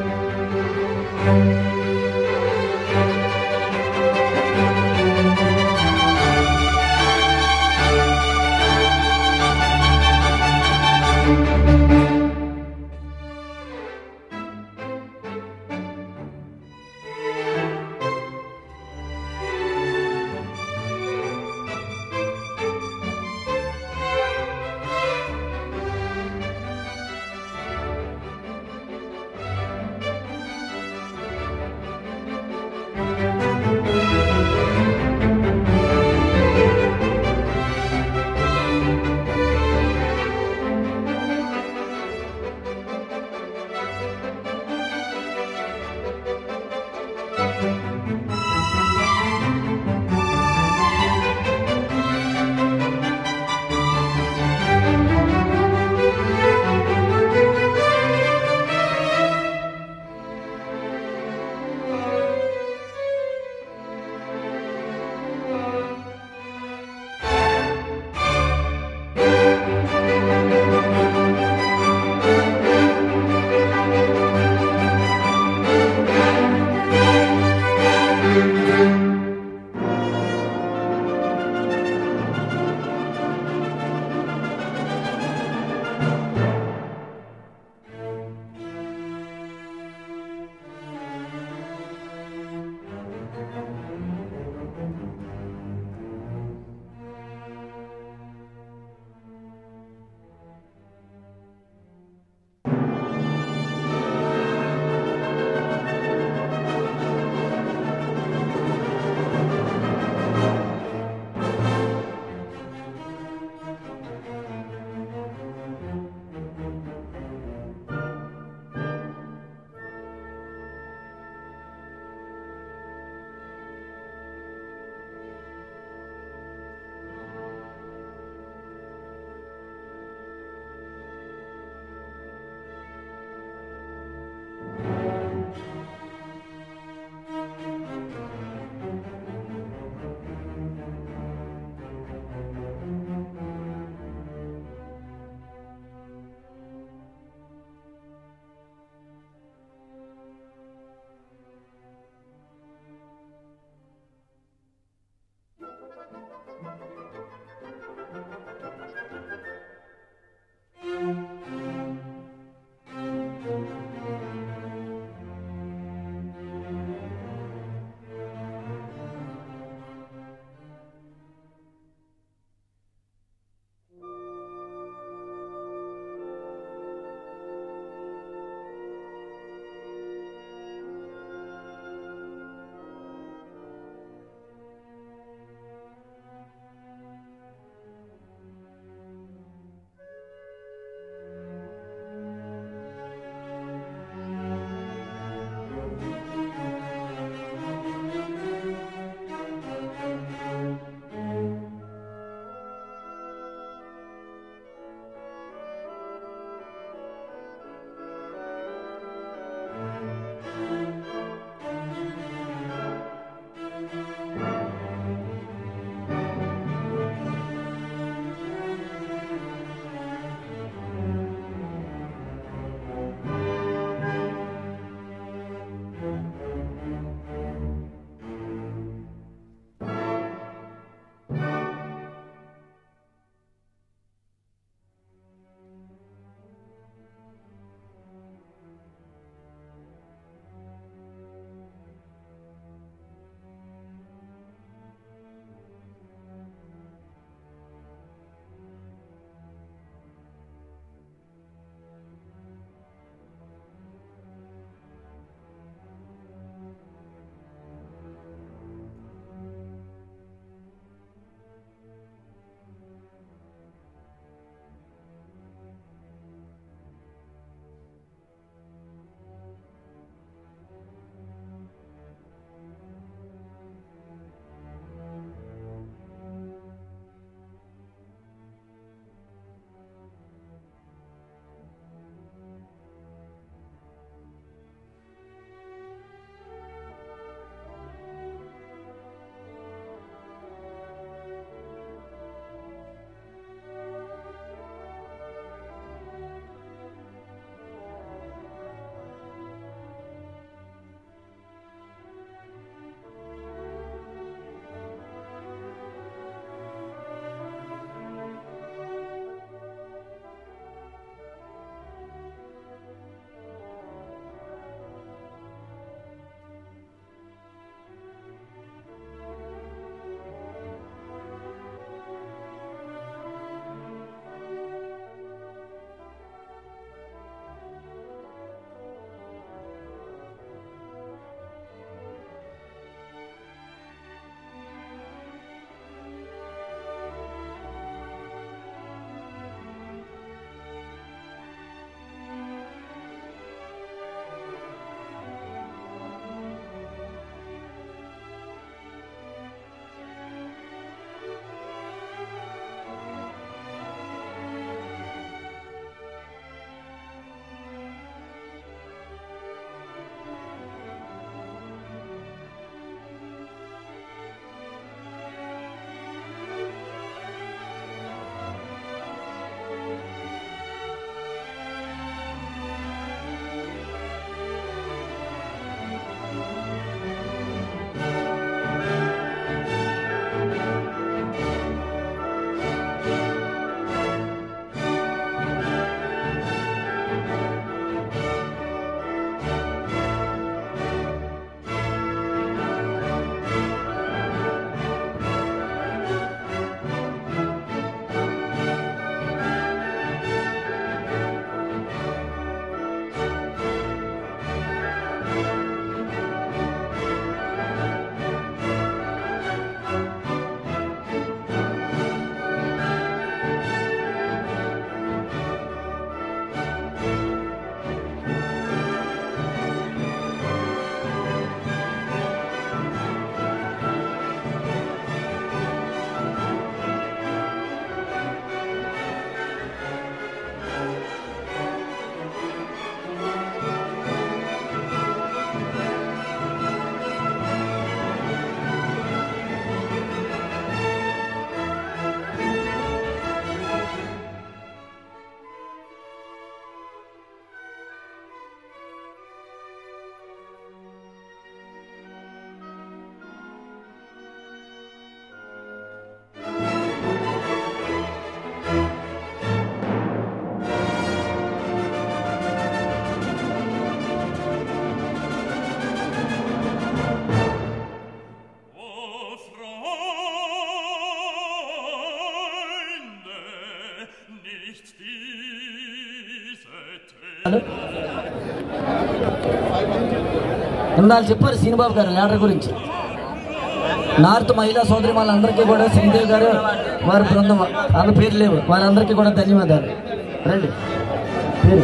ఇందాలు చెప్పారు శ్రీనిబాబు గారు లీడర్ గురించి నార్త్ మహిళా సోదరి వాళ్ళందరికీ కూడా శ్రీదేవి గారు వారి బృందం వాళ్ళ పేరు లేవు వారందరికీ కూడా ధన్యవాదాలు రండి పేరు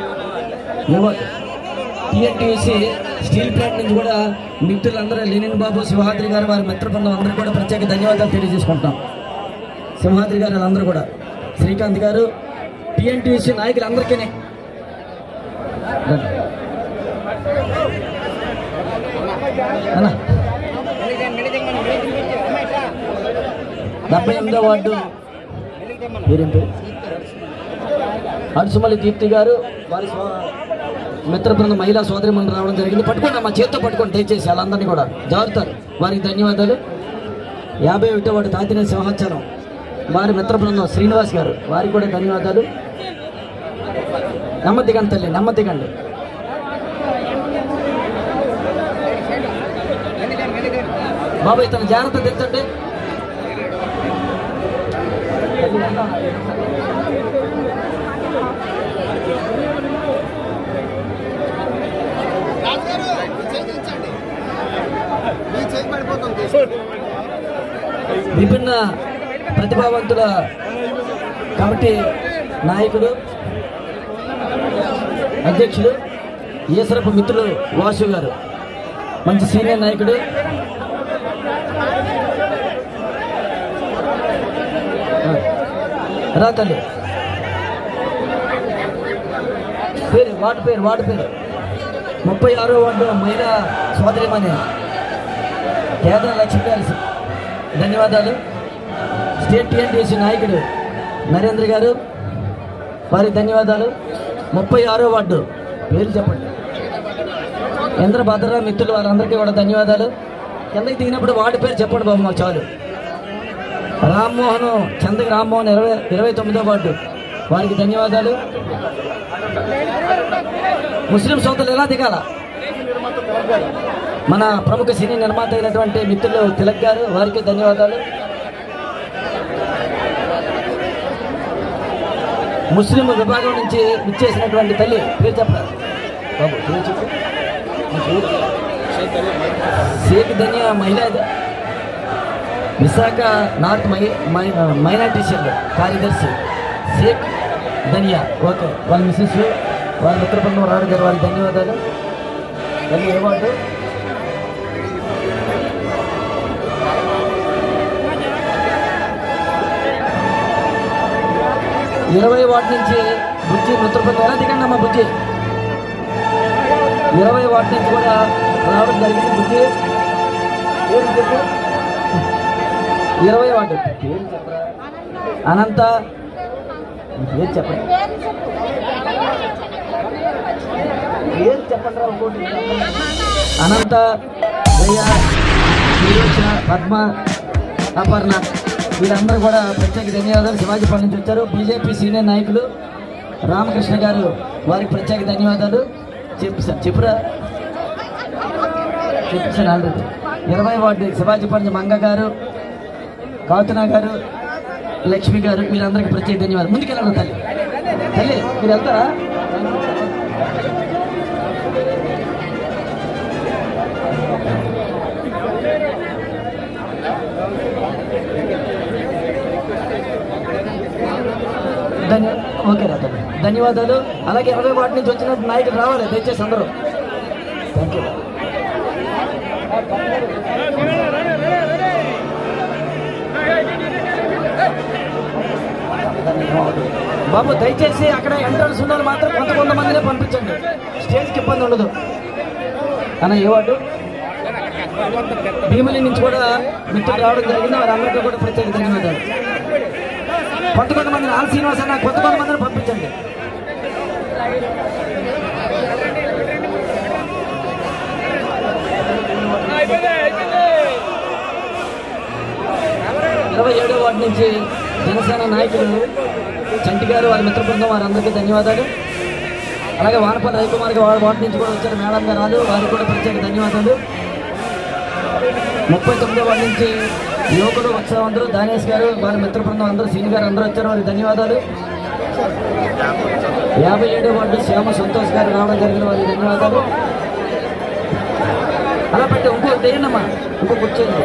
టిఎన్టీసీ స్టీల్ ప్లాంట్ నుంచి కూడా మిత్రులందరూ లెనిన్ బాబు సింహాద్రి గారు వారి మిత్ర బృందం అందరికీ కూడా ప్రత్యేక ధన్యవాదాలు తెలియజేసుకుంటాం సింహాద్రి గారు వాళ్ళందరూ కూడా శ్రీకాంత్ గారు టిఎన్టీసీ నాయకులందరికీ రండి. అన్నా డెబ్బై ఎనిమిదో వార్డు పేరేం పేరు అడుసుమల్లి దీప్తి గారు వారి స్వ- మిత్ర బృందం మహిళా సోదరి మండలి రావడం జరిగింది పట్టుకోండి మా చేత్తో పట్టుకోండి దయచేసి వాళ్ళందరినీ కూడా జారుతారు వారికి ధన్యవాదాలు యాభై ఒకటో వాడు తాతిన సింహాచలం వారి మిత్ర బృందం శ్రీనివాస్ గారు వారికి కూడా ధన్యవాదాలు నెమ్మదిగండి తల్లి నెమ్మదిగండి బాబాయ్ తన జాగ్రత్త తెచ్చండి విభిన్న ప్రతిభావంతుల కమిటీ నాయకుడు అధ్యక్షుడు ఈసరపు మిత్రులు వాసు గారు మంచి సీనియర్ నాయకుడు ఆ, రా తల్లి పేరు వార్డు పేరు వార్డు పేరు ముప్పై ఆరో వార్డు మహిళా సోదరిమణి కేంద్ర లక్ష్మి గారి ధన్యవాదాలు స్టేట్ టీఎన్టీసీ నాయకుడు నరేంద్ర గారు వారికి ధన్యవాదాలు ముప్పై ఆరో వార్డు పేరు చెప్పండి ఇంద్ర భద్ర మిత్రులు వారందరికీ కూడా ధన్యవాదాలు కిందకి దిగినప్పుడు వార్డు పేరు చెప్పండి బాబు మాకు చాలు రామ్మోహన్ చందకి రామ్మోహన్ ఇరవై ఇరవై తొమ్మిదో వార్డు వారికి ధన్యవాదాలు ముస్లిం సోదరులు ఎలా దిగాల మన ప్రముఖ సినీ నిర్మాత అయినటువంటి మిత్రులు తిలక్ గారు వారికి ధన్యవాదాలు ముస్లిం విభాగం నుంచి ఇచ్చేసినటువంటి తల్లి పేరు చెప్పరా బాబు పేరు చెప్పు నీ పేరు? షేక్ ధన్య మహిళా విశాఖ నార్త్ మై మై మైనార్టీ సెల్ కార్యదర్శి షేక్ ధనియా ఓకే వాళ్ళ మిస్సెస్ వాళ్ళ మిత్ర బృందం రాడు గారు వాళ్ళకి ధన్యవాదాలు తల్లి ఏ వార్డు ఇరవై వాటి నుంచి బుజ్జి మిత్రపతి ఎలా దిగండి అమ్మా బుజ్జి ఇరవై వాటి నుంచి కూడా రావడం జరిగింది బుజ్జి పేరు చెప్పు ఇరవై వాటి పేరు చెప్పరా అనంత మీ పేరు చెప్పండి పేరు చెప్పండి రా ఇంకోటి అనంత జయ శిరీష పద్మ అపర్ణ వీళ్ళందరూ కూడా ప్రత్యేక ధన్యవాదాలు శివాజీపల్లి నుంచి వచ్చారు బీజేపీ సీనియర్ నాయకులు రామకృష్ణ గారు వారికి ప్రత్యేక ధన్యవాదాలు చెప్పు సార్ చెప్పురా చెప్పు సార్ ఆల్రెడీ ఇరవై వార్డు శివాజీపల్లి మంగ గారు కాతునా గారు లక్ష్మి గారు వీరందరికీ ప్రత్యేక ధన్యవాదాలు ముందుకెళ్ళండి తల్లి తల్లి మీరు వెళ్తారా ధన్య ఓకే రా తల్లి ధన్యవాదాలు అలాగే ఇరవై వాటి నుంచి వచ్చిన నాయకులు రావాలి దయచేసి అందరూ థ్యాంక్ యూ బాబు దయచేసి అక్కడ ఎంట్రన్స్ ఉన్న వాళ్ళు మాత్రం కొంత కొంతమందినే పంపించండి స్టేజ్కి ఇబ్బంది ఉండదు అన్న ఏ వార్డు భీమిలి నుంచి కూడా మిత్రులు రావడం జరిగింది వారందరికీ కూడా ప్రత్యేక ధన్యవాదాలు కొంత కొంతమంది ఆల్ శ్రీనివాస్ అన్న కొంత కొంతమందిని పంపించండి ఇరవై ఏడో వార్డు నుంచి జనసేన నాయకులు చంటి గారు వారి మిత్ర బృందం వారందరికీ ధన్యవాదాలు అలాగే వానపల్లి రవికుమార్ గారు వారి వార్డు నుంచి కూడా వచ్చారు మేడం గారు రాదు వారికి కూడా ప్రత్యేక ధన్యవాదాలు ముప్పై తొమ్మిదో వార్డు నుంచి యువకుడు ఉత్సవం అందరూ దానేష్ గారు వారి మిత్ర బృందం అందరూ సీని గారు అందరూ వచ్చారు వారికి ధన్యవాదాలు యాభై ఏడో వార్డు శ్యామ సంతోష్ గారు రావడం జరిగిన వారికి ధన్యవాదాలు అలా పెట్టి ఇంకో దేయనమ్మా ఇంకో కూర్చోండి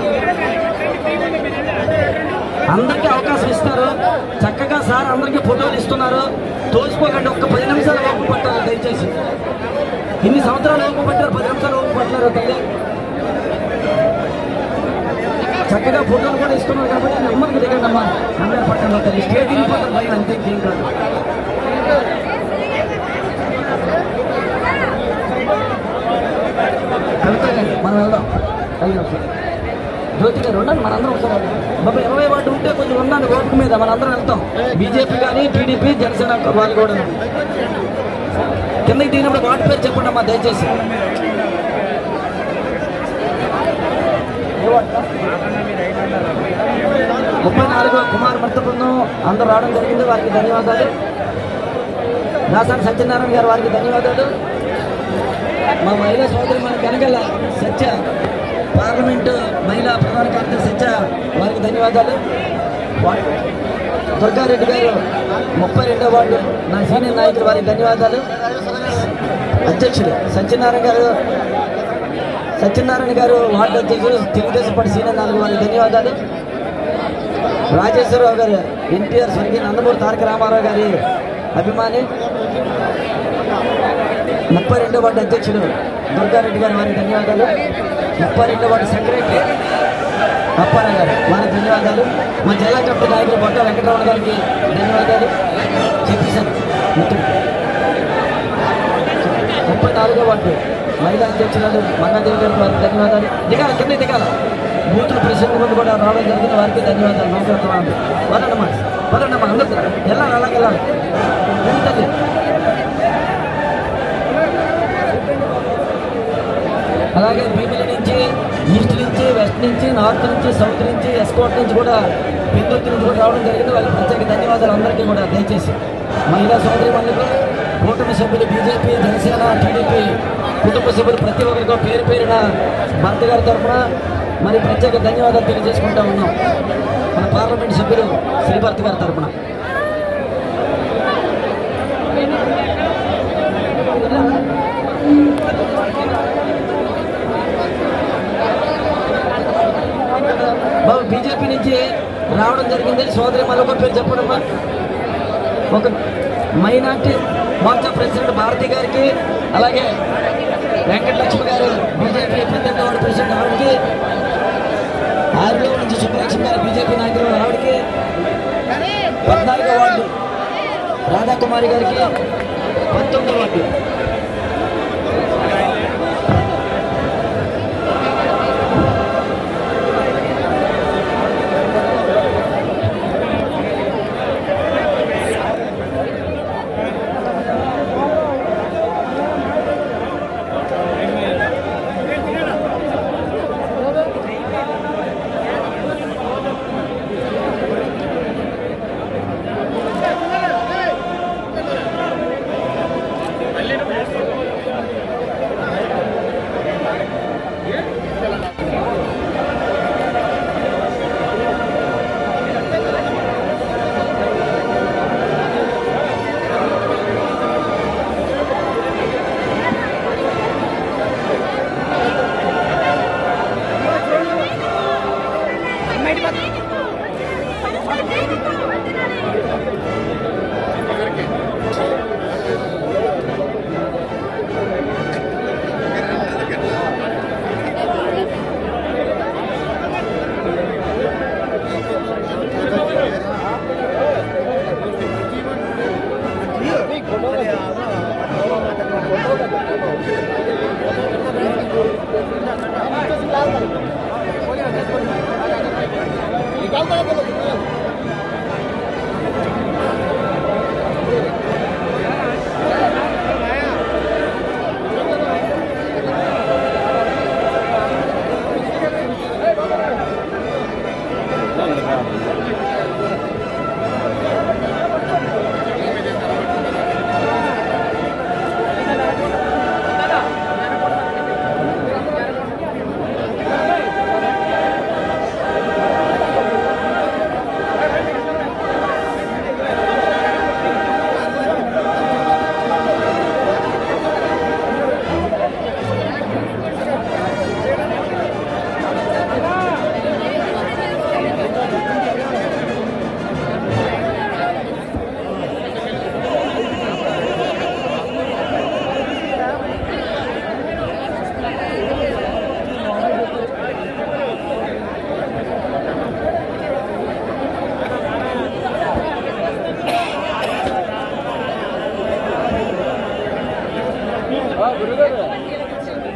అందరికీ అవకాశం ఇస్తారు చక్కగా సార్ అందరికీ ఫోటోలు ఇస్తున్నారు తోసిపోకండి ఒక్క పది నిమిషాలు ఓపు పట్టారు దయచేసి ఇన్ని సంవత్సరాలు ఓపు పట్టారు పది నిమిషాలు ఓపు పట్టారు తల్లి చక్కగా ఫోటోలు కూడా ఇస్తున్నారు కాబట్టి నెమ్మదికి దిగండి అమ్మా అందరు పట్టండి తల్లి స్టేజ్ వెళ్ళిపోతారు బయట అంతే ఇంకేం కాదు కవితగా మనం వెళ్దాం అయ్యో జ్యోతి గారు ఉండండి మనందరం ఒకసారి బాబా ఇరవై వాటి ఉంటే కొంచెం ఉండండి ఓపిక మీద మనందరం వెళ్తాం బీజేపీ కానీ టీడీపీ జనసేన వాళ్ళు కూడా కిందకి దిగినప్పుడు వాటి పేరు చెప్పండి అమ్మా దయచేసి ముప్పై నాలుగో కుమార్ భర్త బృందం అందరూ రావడం జరిగింది వారికి ధన్యవాదాలు దాసాని సత్యనారాయణ గారు వారికి ధన్యవాదాలు మా మహిళా సోదరి మన కనగల సత్య పార్లమెంటు మహిళా ప్రధాన కార్యదర్శి సత్య వారికి ధన్యవాదాలు వా- దుర్గారెడ్డి గారు ముప్పై రెండో వార్డు నా సీనియర్ నాయకులు వారికి ధన్యవాదాలు అధ్యక్షుడు సత్యనారాయణ గారు సత్యనారాయణ గారు వార్డు అధ్యక్షుడు తెలుగుదేశం పార్టీ సీనియర్ నాలుగు వారికి ధన్యవాదాలు రాజేశ్వరరావు గారు ఎన్టీఆర్ స్వర్గీయ నందమూరి తారక రామారావు గారి అభిమాని ముప్పై రెండో వార్డు అధ్యక్షుడు దుర్గారెడ్డి గారు వారికి ధన్యవాదాలు ముప్పై రెండో వార్డు సెక్రటరీ అప్పారావు గారు వారికి ధన్యవాదాలు మా జిల్లా కమిటీ నాయకులు బొట్ట వెంకటరమణ గారికి ధన్యవాదాలు చెప్పేశారు మిత్రుడు ముప్పై నాలుగో వార్డు మహిళా అధ్యక్షురాలు మంగాదేవి గారికి వారికి ధన్యవాదాలు దిగాల కింద దిగాల బూతుల ప్రెసిడెంట్ ముందు కూడా రావడం జరిగిన వారికి ధన్యవాదాలు నమస్కారం వదండమ్మా వదండమ్మా అందరూ వెళ్ళాలి అలాగే వెళ్ళాలి రండి తల్లి అలాగే భీమిలి నుంచి ఈస్ట్ నుంచి వెస్ట్ నుంచి నార్త్ నుంచి సౌత్ నుంచి ఎస్కోట్ నుంచి కూడా పెందుర్తి నుంచి కూడా రావడం జరిగింది వాళ్ళకి ప్రత్యేక ధన్యవాదాలు అందరికీ కూడా దయచేసి మహిళా సోదరి మనులకు కూటమి సభ్యులు బీజేపీ జనసేన టీడీపీ కుటుంబ సభ్యులు ప్రతి ఒక్కరికి పేరు పేరున భర్త గారి తరఫున మరి ప్రత్యేక ధన్యవాదాలు తెలియజేసుకుంటా ఉన్నాం మన పార్లమెంట్ సభ్యులు శ్రీభర్త గారి తరఫున బాబు బీజేపీ నుంచి రావడం జరిగింది సోదరి మరొక పేరు చెప్పడమ్మా ఒక మైనార్టీ మోర్చా ప్రెసిడెంట్ భారతి గారికి అలాగే వెంకటలక్ష్మి గారు బీజేపీ పద్దెనిమిది వార్డు ప్రెసిడెంట్ ఆవిడకి ఆరులో నుంచి సుబ్బలక్ష్మి గారు బీజేపీ నాయకులు ఆవిడకి పద్నాలుగో వార్డు రాధాకుమారి గారికి పంతొమ్మిదో వార్డు మళ్ళీ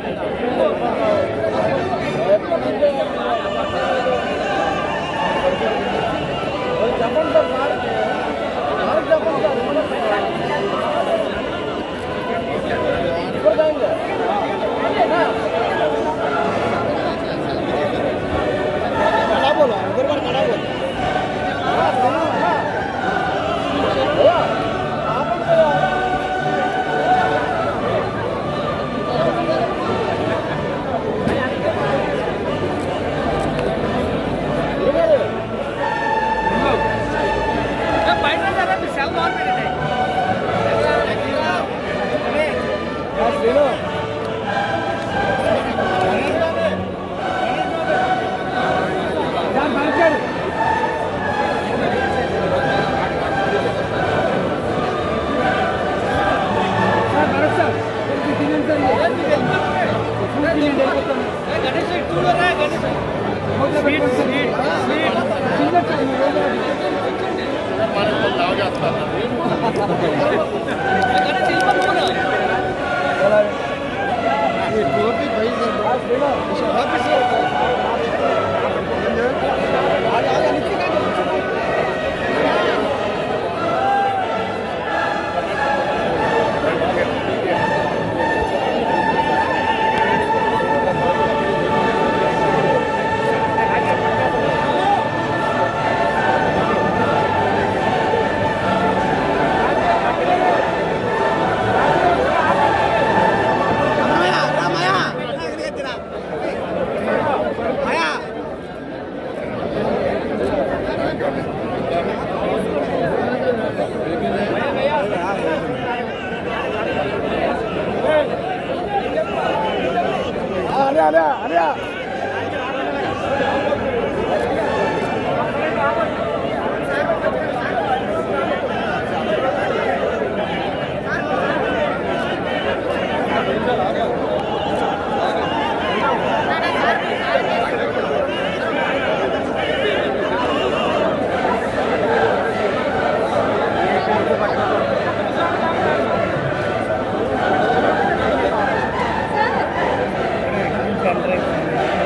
Thank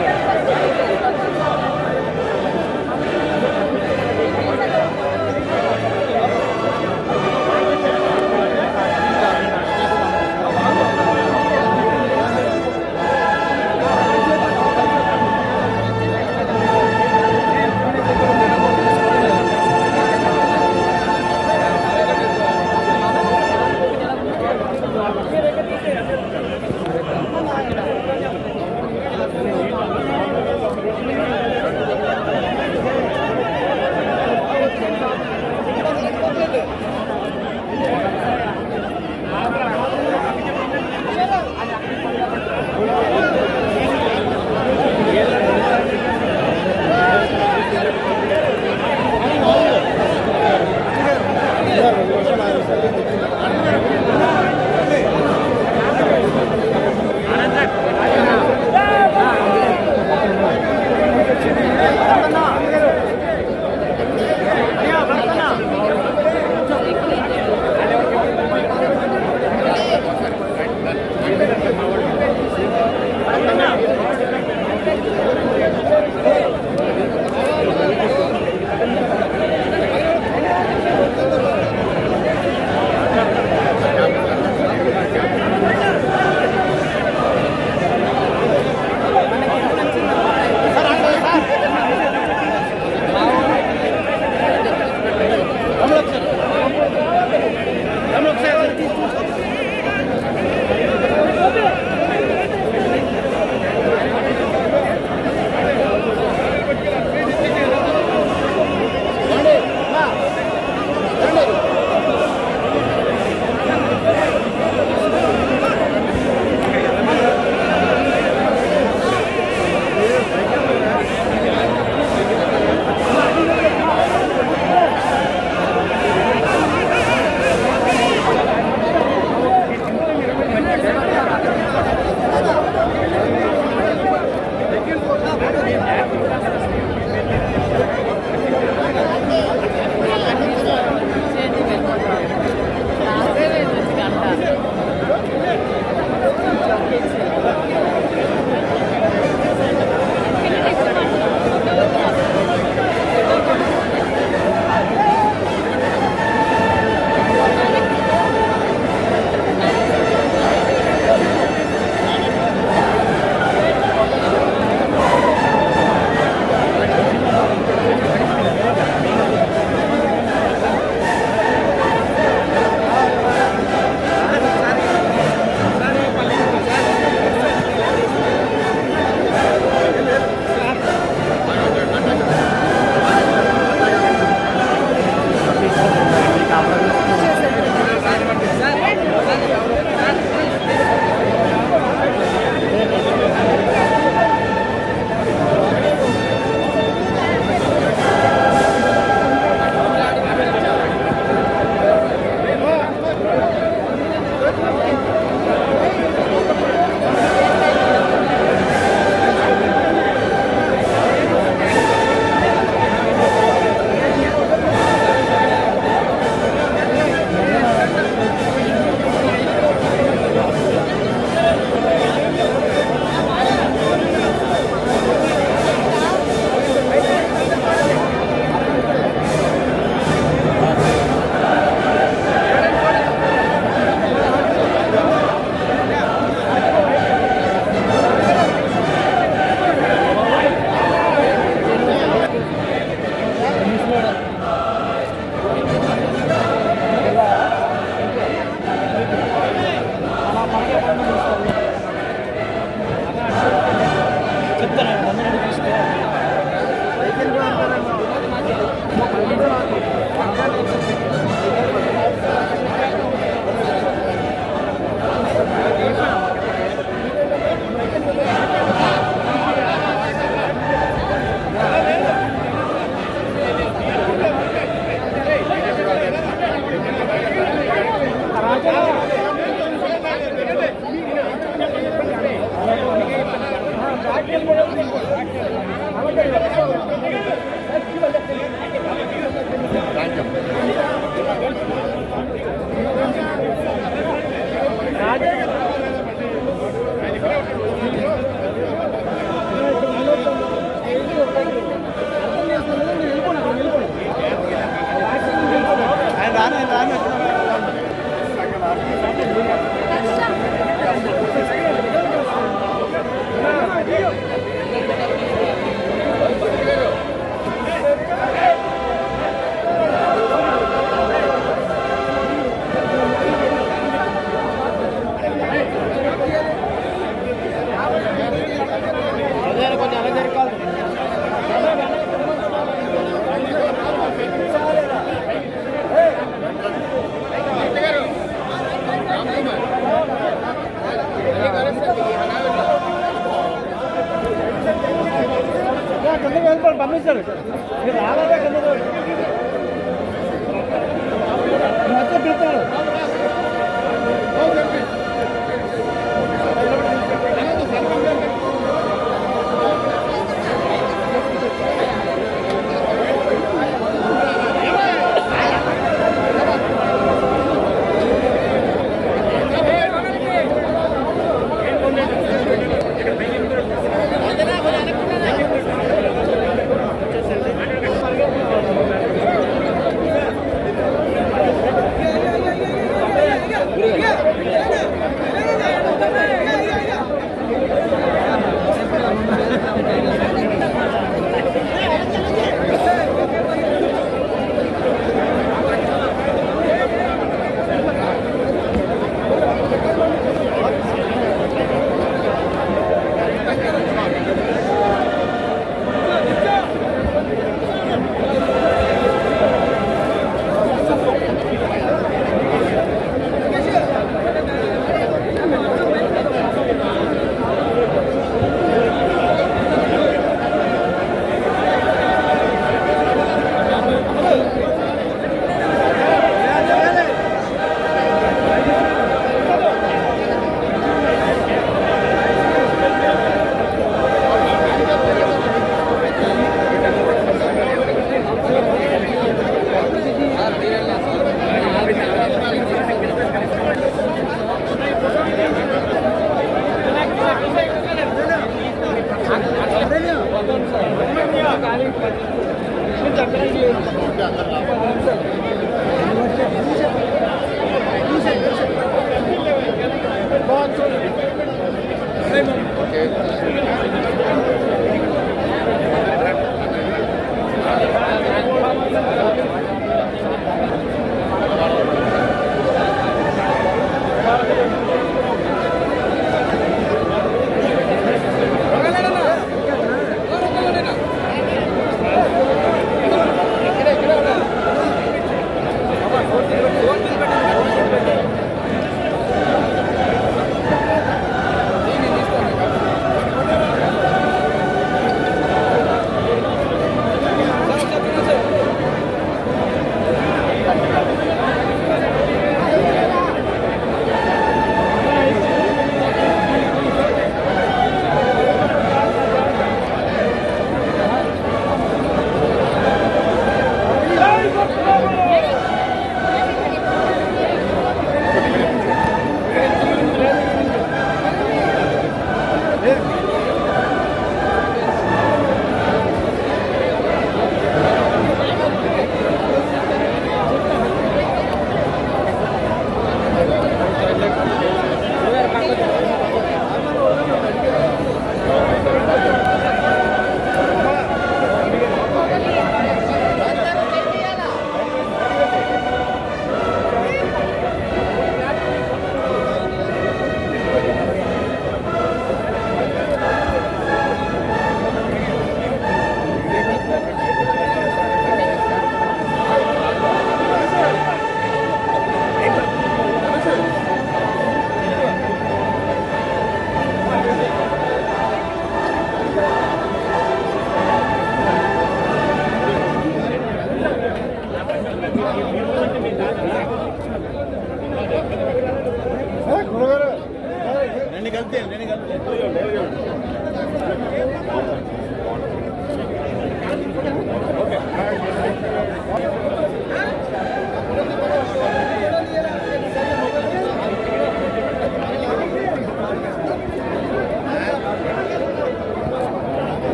కింద వెళ్ళిపోండి పంపించారు మీరు రాలేదా కింద మొత్తం పిలుస్తారు సార్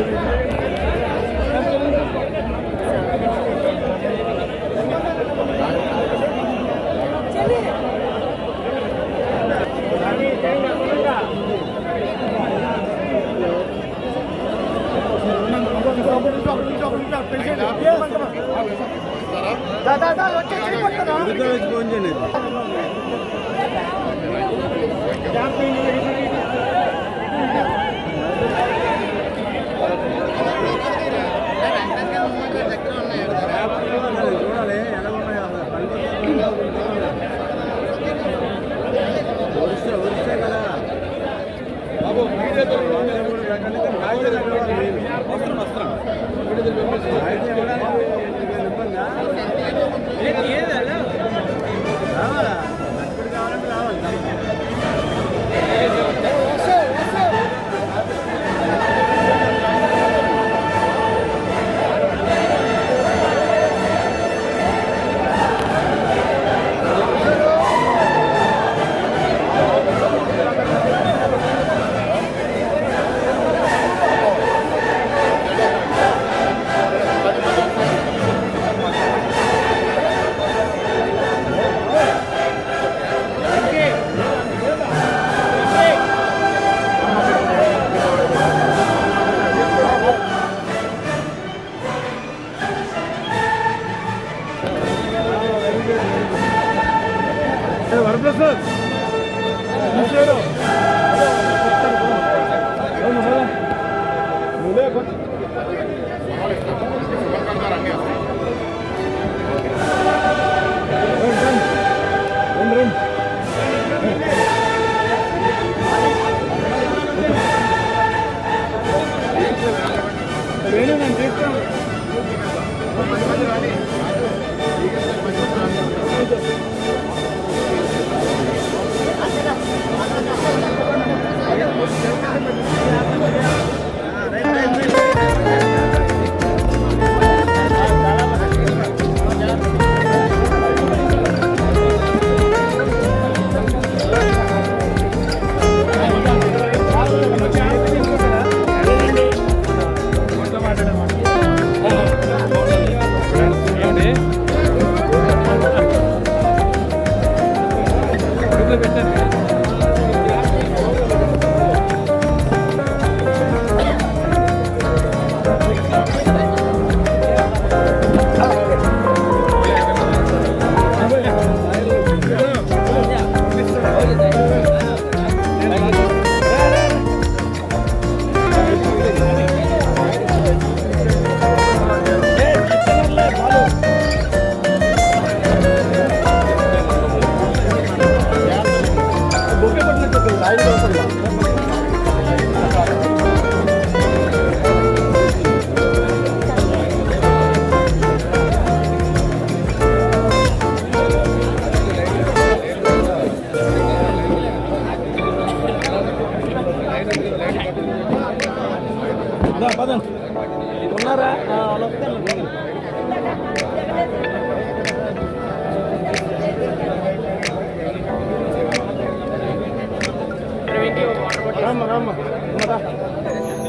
రామ్మ రామ్మ